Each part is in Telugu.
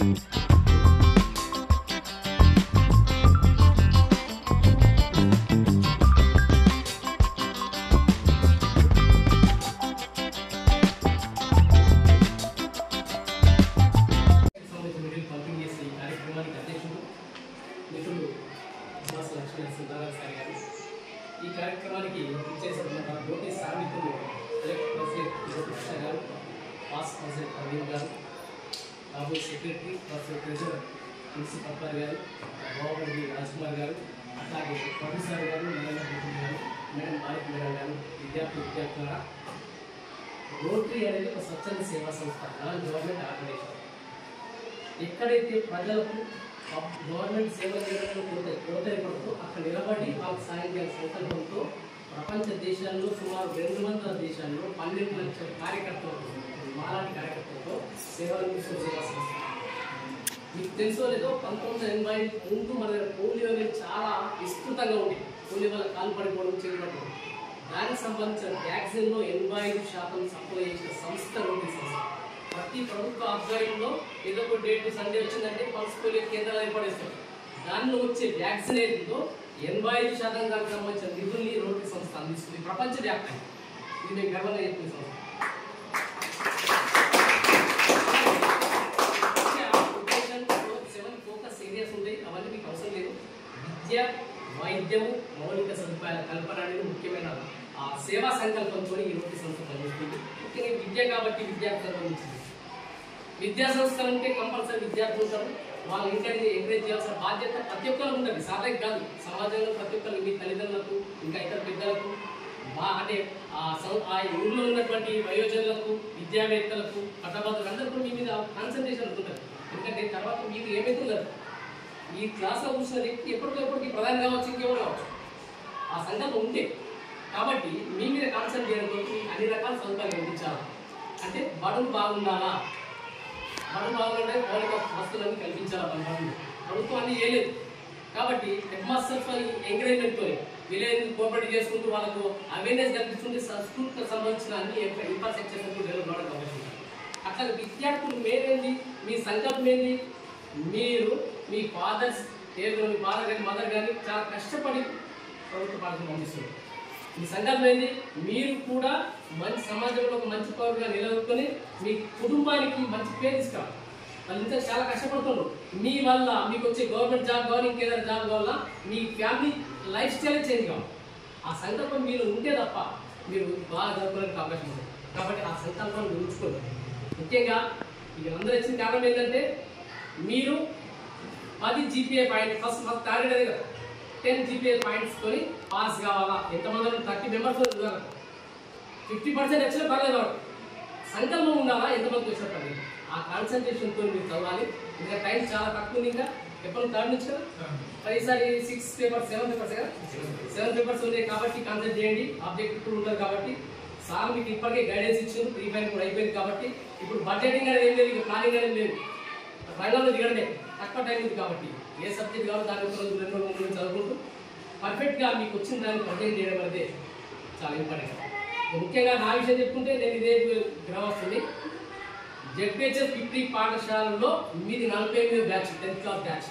సంబంధించిన వీడియోలు పంపిణీ చేసే ఈ కార్యక్రమానికి అధ్యక్షుడు మిత్రులు సుభాష్ లక్ష్మీ సుందరరావు సార్ గారు ఈ కార్యక్రమానికి ఇచ్చేసిన జ్యోతి సామిత్రులు elect president Jyothi Krishna garu past president Praveen garu కాబోయే secretary professor treasurer Tulasi Patwari garu Govardhi Rajkumar గారు అట్లాగే ప్రొఫెసర్ గారు నరేంద్ర రెడ్డి గారు మేడం మాలిక్ మేడం గారు విద్యార్థి విద్యార్థుల రోటరీ అనేది ఒక స్వచ్ఛంద సేవా సంస్థ నాన్ గవర్నమెంట్ ఆర్గనైజేషన్ ఎక్కడైతే ప్రజలకు పబ్- గవర్నమెంట్ సేవలు చేయడంలో కొరత కొరత ఏర్పడుతుందో అక్కడ నిలబడి వాళ్ళకి సాయం చేయాల్సిన సంకల్పంతో ప్రపంచ దేశాల్లో సుమారు రెండు వందల దేశాల్లో పన్నెండు లక్షల కార్యకర్తలతో మాలాంటి కార్యకర్తలతో సేవలు అందిస్తున్న సేవా సంస్థ మీకు తెలుసో లేదో పంతొమ్మిది వందల ఎనభై ముందు మన దగ్గర పోలియో అనేది చాలా విస్తృతంగా ఉంది పోలియో వల్ల కాలు పడిపోవడం చేయబడడం దానికి సంబంధించిన వ్యాక్సిన్లో ఎనభై ఐదు శాతం సప్లై చేసిన సంస్థ రోడ్డు సంస్థ ప్రతి ప్రభుత్వ ఆధ్వర్యంలో ఏదో ఒక డేట్ సండే వచ్చిందంటే పల్స్ పోలియో కేంద్రాలు ఏర్పడేస్తారు దానిలో వచ్చే వ్యాక్సిన్ ఏదో ఎనభై ఐదు శాతం దానికి సంబంధించిన నిధుల్ని రోడ్డు సంస్థ అందిస్తుంది ప్రపంచ వ్యాప్తంగా ఇది మేము గర్వంగా చెప్పిన సంస్థ సెవెన్ ఫోకస్ ఏరియాస్ ఉంటాయి అవన్నీ మీకు అవసరం లేదు విద్య వైద్యము మౌలిక సదుపాయాల కల్పన అనేది ముఖ్యమైన ఆ సేవా సంకల్పంతో ఈ రోడ్డు సంస్థ పనిచేస్తుంది ముఖ్యంగా విద్య కాబట్టి విద్యార్థులకు సంబంధించింది విద్యా సంస్థలు అంటే కంపల్సరీ విద్యార్థులు ఉంటారు వాళ్ళు ఎంకరేజ్ ఎంకరేజ్ చేయాల్సిన బాధ్యత ప్రతి ఒక్కరు ఉంటుంది సాధారణ కాదు సమాజంలో ప్రతి ఒక్కరు మీ తల్లిదండ్రులకు ఇంకా ఇతర పెద్దలకు బా అంటే ఆ సం ఆ ఊళ్ళో ఉన్నటువంటి వయోజనులకు విద్యావేత్తలకు పట్టభద్రులు అందరూ కూడా మీ మీద కాన్సన్ట్రేషన్ ఉంటుంది ఎందుకంటే తర్వాత మీకు ఏమవుతున్నారు ఈ క్లాస్లో కూర్చున్న వ్యక్తి ఎప్పటికెప్పటికి ప్రధాని కావచ్చు ఇంకెవరు కావచ్చు ఆ సంకల్పం ఉంటే కాబట్టి మీ మీద కాన్సన్ట్రేట్ చేయడంతో అన్ని రకాల సదుపాయాలు అందించాలి అంటే బడులు బాగుండాలా బడులు బాగుండే మౌలిక వస్తువులన్నీ కల్పించాలి మన బడులు ప్రభుత్వం అన్ని చేయలేదు కాబట్టి హెడ్ మాస్టర్స్ ఎంకరేజ్మెంట్తో విలేజ్ కోఆపరేట్ చేసుకుంటూ వాళ్ళకు అవేర్నెస్ కల్పిస్తుంటే స్కూల్కి సంబంధించిన అన్ని ఇన్ఫ్రాస్ట్రక్చర్స్ డెవలప్ అవడం కాబట్టి అట్లా విద్యార్థులు మేరేంది మీ సంకల్పం ఏంది మీరు మీ ఫాదర్స్ ఏదో మీ ఫాదర్ కానీ మదర్ కానీ చాలా కష్టపడి ప్రభుత్వ పాఠశాల పంపిస్తున్నారు మీ సంకల్పం ఏంది మీరు కూడా మంచి సమాజంలో ఒక మంచి పౌరుగా నిలబడుకొని మీ కుటుంబానికి మంచి పేరు తీసుకురావాలి వాళ్ళు ఇంత చాలా కష్టపడుతున్నారు మీ వల్ల మీకు వచ్చే గవర్నమెంట్ జాబ్ కావాలి ఇంకేదైనా జాబ్ కావాలా మీ ఫ్యామిలీ లైఫ్ స్టైల్ చేంజ్ కావాలి ఆ సంకల్పం మీరు ఉంటే తప్ప మీరు బాగా చదువుకోవడానికి అవకాశం ఉంది కాబట్టి ఆ సంకల్పాన్ని ఉంచుకోండి ముఖ్యంగా ఇది అందరూ వచ్చిన కారణం ఏంటంటే మీరు పది GPA point first first target అదే కదా టెన్ జీపీఏ పాయింట్స్ తోని పాస్ కావాలా ఎంతమంది థర్టీ మెంబర్స్ ఉన్నారు ఫిఫ్టీ పర్సెంట్ వచ్చినా పర్లేదు వాడు సంకల్పం ఉండాలా ఎంతమందికి వచ్చినా పర్లేదు ఆ కాన్సన్ట్రేషన్తో మీరు చదవాలి ఇంకా టైం చాలా తక్కువ ఉంది ఇంకా ఎప్పుడు థర్డ్ నుంచి కదా మరి ఈసారి సిక్స్ పేపర్స్ సెవెన్ పేపర్స్ కదా సెవెన్ పేపర్స్ ఉన్నాయి కాబట్టి కాన్సన్ట్రేట్ చేయండి ఆబ్జెక్ట్ ఇప్పుడు ఉంటుంది కాబట్టి సార్ మీకు ఇప్పటికే గైడెన్స్ ఇచ్చారు ప్రీ ఫైన్ కూడా అయిపోయింది కాబట్టి ఇప్పుడు బడ్జెటింగ్ అనేది ఏం లేదు ఇక ప్లానింగ్ అనేది లేదు రంగంలో దిగడమే తక్కువ టైం ఉంది కాబట్టి ఏ సబ్జెక్ట్ కావాలో దాని ఒక రోజు రెండు రోజులు ముందు చదువుకుంటూ పర్ఫెక్ట్గా మీకు వచ్చిన దాన్ని ప్రజెంట్ చేయడం అనేది చాలా ఇంపార్టెంట్ ముఖ్యంగా నా విషయం చెప్పుకుంటే నేను ఇదే గ్రహం వస్తుంది జెడ్పిహెచ్ఎస్ ఫిఫ్టీ పాఠశాలలో మీది నలభై ఎనిమిది బ్యాచ్ టెన్త్ క్లాస్ బ్యాచ్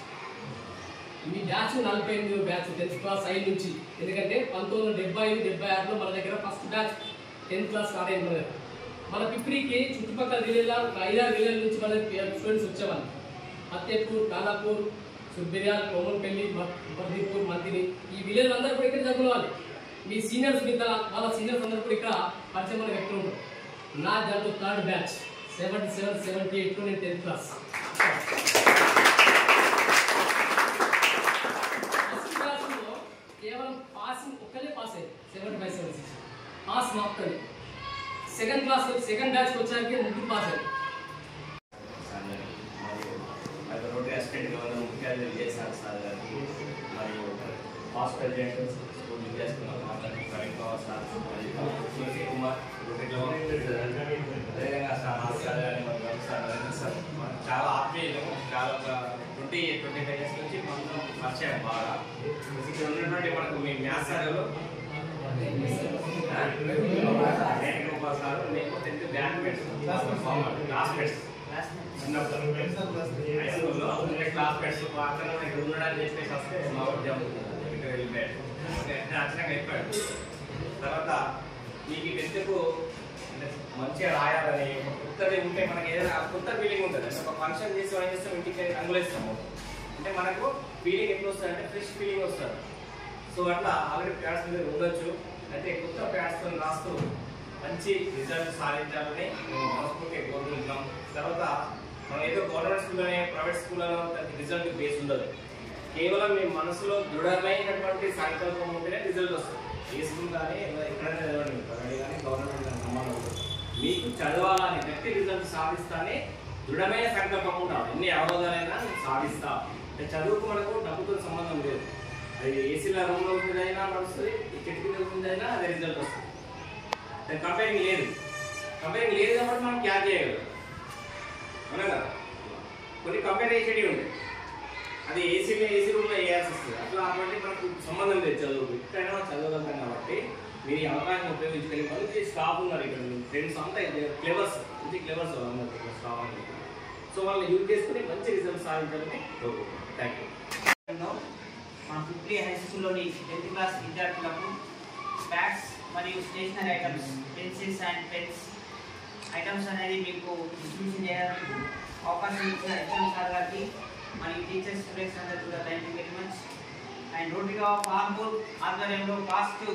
మీ బ్యాచ్ నలభై ఎనిమిది బ్యాచ్ టెన్త్ క్లాస్ ఐదు నుంచి ఎందుకంటే పంతొమ్మిది వందల డెబ్బై ఐదు డెబ్బై ఆరులో మన దగ్గర first batch tenth class start అయింది మన దగ్గర మన పిప్రికి చుట్టుపక్కల జిల్లా ఒక ఐదారు జిల్లాల నుంచి మన స్టూడెంట్స్ వచ్చేవాళ్ళు ఫతేపూర్ కాలాపూర్ సుబ్బిర్యాల్ కోమల్పల్లి బర్దీపూర్ మంతిని ఈ విలేజ్ అందరూ కూడా ఇక్కడ చదువుకోవాలి మీ సీనియర్స్ మీద వాళ్ళ సీనియర్స్ అందరూ కూడా ఇక్కడ పరిచయం మన వ్యక్తులు ఉంటారు నా దాంట్లో third batch seventy seven seventy ఎయిట్లో నేను టెన్త్ క్లాస్ ఫస్ట్ క్లాస్లో కేవలం పాసింగ్ ఒక్కలే పాస్ అయ్యారు seventy five seven six pass మాత్రమే సెకండ్ క్లాస్ సెకండ్ బ్యాచ్కి వచ్చాక ముగ్గురు పాస్ అయ్యారు సార్ గారికి మరియు మరి రోటరీ అసిస్టెంట్ గవర్నర్ ముఖ్య అతిథి విజయసాగర్ సార్ గారికి మరియు మాస్ ప్రెసిడెంట్ స్కూల్ విద్యాస్కూల్ మాట్లాడి ప్రవీణ్ పవర్ సార్ మరియు తులసి కుమార్ రోటరీ గవర్నర్ అదేవిధంగా సార్ మాస్ సార్ గారిని మరియు రవి సార్ నరేంద్ర సార్ మనకు చాలా ఆత్మీయులు చాలా ఒక ట్వంటీ ట్వంటీ ఫైవ్ ఇయర్స్ నుంచి మనకు పరిచయం బాగా ఇక్కడ ఉన్నటువంటి మనకు మీ మ్యాథ్స్ సార్ వెంకటగోపాల్ సార్ నేను టెన్త్ బ్యాక్ క్లాస్మేట్స్ చిన్నప్పుడు హై స్కూల్లో ఉండే క్లాస్ మేట్స్ అక్కడ ఇక్కడ ఉన్నాడని చెప్పేసి వస్తే మా ఉద్యోగం ఇక్కడ వెళ్ళిపోయాడు ఓకే అచ్చగా అయిపోయాడు తర్వాత మీకు ఈ ఎందుకు అంటే మంచిగా రాయాలని ఒక కొత్తది ఉంటే మనకి ఏదైనా కొత్త ఫీలింగ్ ఉంటుంది అంటే ఒక ఫంక్షన్ చేసి ఏం చేస్తాం ఇంటికి రంగులేస్తాము అంటే మనకు ఫీలింగ్ ఎట్లా వస్తుంది అంటే ఫ్రెష్ ఫీలింగ్ వస్తుంది సో అట్లా ఆల్రెడీ ప్యాడ్స్ మీద ఉండొచ్చు అయితే కొత్త ప్యాడ్స్తో రాస్తూ మంచి రిజల్ట్ సాధించాలని మేము మనస్ఫూర్తిగా కోరుకుంటున్నాం తర్వాత మనం ఏదో గవర్నమెంట్ స్కూల్లోనే ప్రైవేట్ స్కూల్లో దానికి రిజల్ట్ బేస్ ఉండదు కేవలం మీ మనసులో దృఢమైనటువంటి సంకల్పం ఉంటేనే రిజల్ట్ వస్తుంది ఏ స్కూల్ కానీ ఎలా- ఎక్కడైనా చదవండి ప్రైవేట్ కానీ గవర్నమెంట్ కానీ సంబంధం ఉండదు మీకు చదవాలని గట్టి రిజల్ట్ సాధిస్తానే దృఢమైన సంకల్పం ఉండాలి ఎన్ని అవరోధాలైనా నేను సాధిస్తా అంటే చదువుకు మనకు డబ్బుతో సంబంధం లేదు అది ఏసీల రూమ్లో ఉండేదైనా నడుస్తుంది చెట్టు కింద ఉండేదైనా అదే రిజల్ట్ వస్తుంది దాని కంపేరింగ్ లేదు కంపేరింగ్ లేదు కాబట్టి మనం క్యాచ్ చేయగలం అవునా కదా కొన్ని కంపేర్ చేసేటివి ఉంటాయి అది ఏసీలో ఏసీ రూమ్లో వేయాల్సి వస్తుంది అట్లా అటువంటి మనకు సంబంధం లేదు చదువు ఎక్కడైనా మనం చదవగలుగుతాం కాబట్టి మీరు ఈ అవకాశం ఉపయోగించుకొని మంచి స్టాఫ్ ఉన్నారు ఇక్కడ ఫ్రెండ్స్ అంతా క్లెవర్స్ మంచి క్లెవర్స్ ఉన్నారు ఇక్కడ స్టాఫ్ అని సో వాళ్ళని యూజ్ చేసుకుని మంచి రిజల్ట్ సాధించాలని కోరుకుంటున్నాను థ్యాంక్ యూ లో మా ఫిఫ్టీ హై స్కూల్లోని టెన్త్ క్లాస్ విద్యార్థులకు బ్యాగ్స్ మరియు stationery items pencils and pens items అనేది మీకు డిస్ట్రిబ్యూషన్ చేయడానికి అవకాశం ఇచ్చిన హెచ్ఎం సార్ గారికి మరియు టీచర్స్ స్టూడెంట్స్ అందరికీ కూడా thank you very much and రోడ్రిగా ఫార్మూర్ ఆధ్వర్యంలో past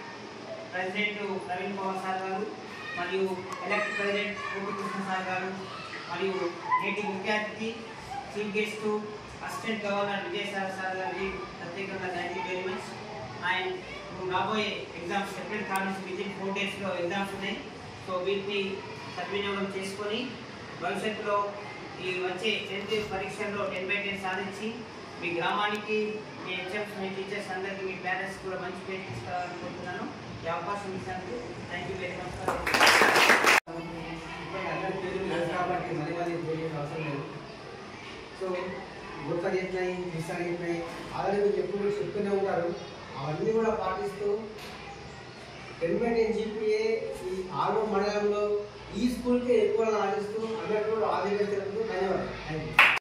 president Praveen Pawar sir garu మరియు elect president Gopikrishna sir garu మరియు నేటి ముఖ్య అతిథి chief guest assistant governor Vijayasagar sir గారికి ప్రత్యేకంగా thank you very much and ఇప్పుడు రాబోయే ఎగ్జామ్స్ ఏప్రిల్ కాల్ నుంచి వితిన్ ఫోర్ డేస్లో ఎగ్జామ్స్ ఉన్నాయి సో వీటిని సద్వినియోగం చేసుకొని భవిష్యత్తులో ఈ వచ్చే టెన్త్ పరీక్షల్లో టెన్ బై టెన్ సాధించి మీ గ్రామానికి మీ హెచ్ఎంస్ మీ టీచర్స్ అందరికీ మీ పేరెంట్స్ కూడా మంచి పేరు తీసుకురావాలనుకుంటున్నాను ఈ అవకాశం ఇచ్చినందుకు thank you very much for ఇప్పుడు అందరి పేర్లు తెలుసు కాబట్టి మళ్ళీ మళ్ళీ తెలియని అవసరం లేదు సో గుర్త చెప్పినాయి మిస్ చెప్పినాయి ఆల్రెడీ మీరు ఎప్పుడు చెప్తూనే ఉంటారు అవన్నీ కూడా పాటిస్తూ టెన్ బై టెన్ జీపీఏ ఈ ఆరు మండలంలో ఈ స్కూల్కే ఎక్కువ ఆశిస్తూ అందరికీ కూడా ఆదివేస్తున్నందుకు ధన్యవాదాలు థ్యాంక్ యూ